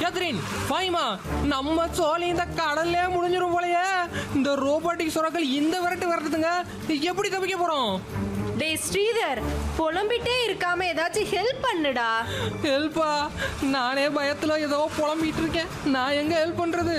Catherine பாய்மா நம்ம சோழி இந்த கடல்லே முடிஞ்சிரும் போலயே இந்த ரோபோட்டிக் சுறாக்கள் இந்த விரட்டு விரட்டுதுங்க எப்படி தப்பிக்க போறோம் டேய் ஸ்ரீதர் புலம்பிட்டே இருக்காம ஏதாச்சும் ஹெல்ப் பண்ணுடா ஹெல்ப்பா நானே பயத்துல ஏதோ புலம்பிட்டு இருக்கேன் நான் எங்க ஹெல்ப் பண்றது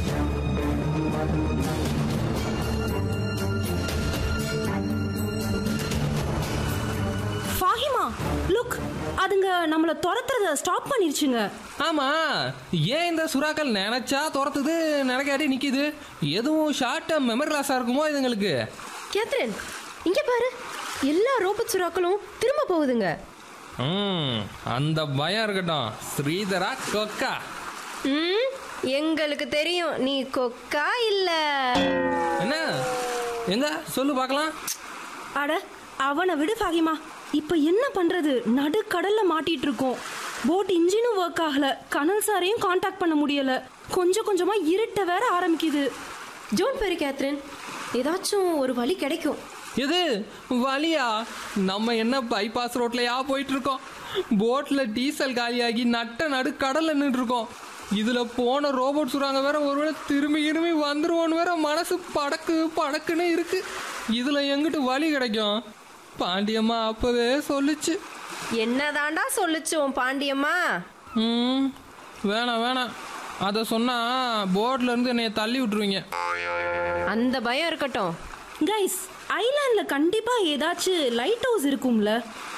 ஃபாஹிமா லுக் அதுங்க நம்மள துரத்துறத ஸ்டாப் பண்ணிருச்சுங்க ஆமா ஏன் இந்த சுறாக்கள் நினைச்சா துரத்துது நினைக்காட்டி நிக்குது எதுவும் ஷார்ட் டேர்ம் மெமரி லாஸா இருக்குமோ இதுங்களுக்கு கேத்ரின் இங்க பாரு எல்லா ரோபோட் சுறாக்களும் திரும்ப போகுதுங்க ம் அந்த பயம் இருக்கட்டும் ஸ்ரீதரா கொக்கா ம் எங்களுக்கு தெரியும் நீ கொக்கா இல்ல என்ன எங்க சொல்லு பார்க்கலாம் அட அவனை விடு ஃபாஹிமா இப்ப என்ன பண்றது நடுக்கடல்ல மாட்டிட்டு இருக்கோம் போட் இன்ஜினும் ஒர்க் ஆகல கனல் சாரையும் காண்டாக்ட் பண்ண முடியல கொஞ்சம் கொஞ்சமா இருட்ட வேற ஆரம்பிக்குது ஜோன் பெரு கேத்ரின் ஏதாச்சும் ஒரு வழி கிடைக்கும் எது வழியா நம்ம என்ன பைபாஸ் ரோட்லயா போயிட்டு இருக்கோம் போட்ல டீசல் காலியாகி நட்ட நடு கடல்ல நின்று இருக்கோம் இதுல போன ரோபோட் சுறாங்க வேற ஒருவேளை திரும்பி திரும்பி வந்துருவோன்னு வேற மனசு படக்கு படக்குன்னு இருக்கு இதுல எங்கிட்டு வழி கிடைக்கும் பாண்டியம்மா அப்பவே சொல்லுச்சு என்னதாண்டா சொல்லுச்சு உன் பாண்டியம்மா ம் வேணாம் வேணாம் அதை சொன்னா போட்ல இருந்து என்னைய தள்ளி விட்டுருவீங்க அந்த பயம் இருக்கட்டும் கைஸ் ஐலாண்ட்ல கண்டிப்பா ஏதாச்சும் லைட் ஹவுஸ் இருக்கும்ல